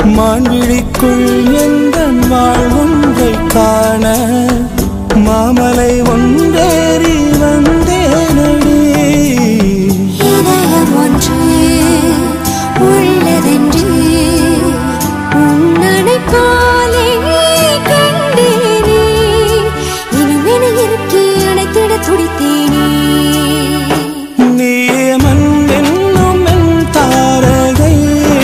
மான்விழிக்குள் எந்த வாழ்வொன்றை காண மாமலை ஒன்றேறி வந்தேனடி இதயம் ஒன்று உள்ளதென்று உன்னனை போலே கண்டேனே இனிமென இருக்கி அணைத்திட துடித்தேனே நீயே மண் என்னும் என் தாரகை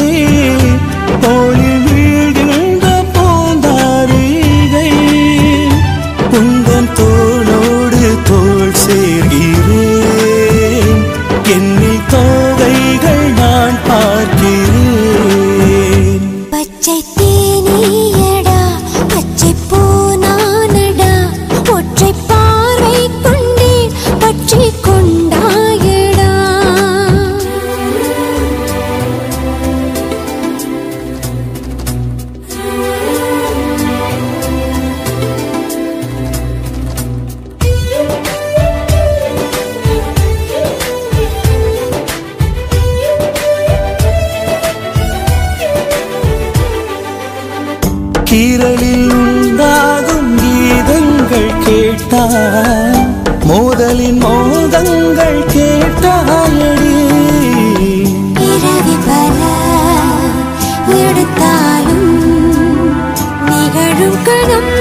தோளில் வீழ்கின்ற பூந்தாரிகை உந்தன் தோளோடு தோள் சேர்கிறேன் என்னில் தோகைகள் நான் பார்க்கிறேன் பச்சை தேனியடா பச்சை பூனானடா ஒற்றை பார்வை கொண்டே பற்றி கொண்டாயடா கீரலில் உண்டாகும் கீதங்கள் கேட்டால் மோதலின் மோதங்கள் கேட்டாயடி இரவி பல எடுத்தாலும் நிகழும் கணம்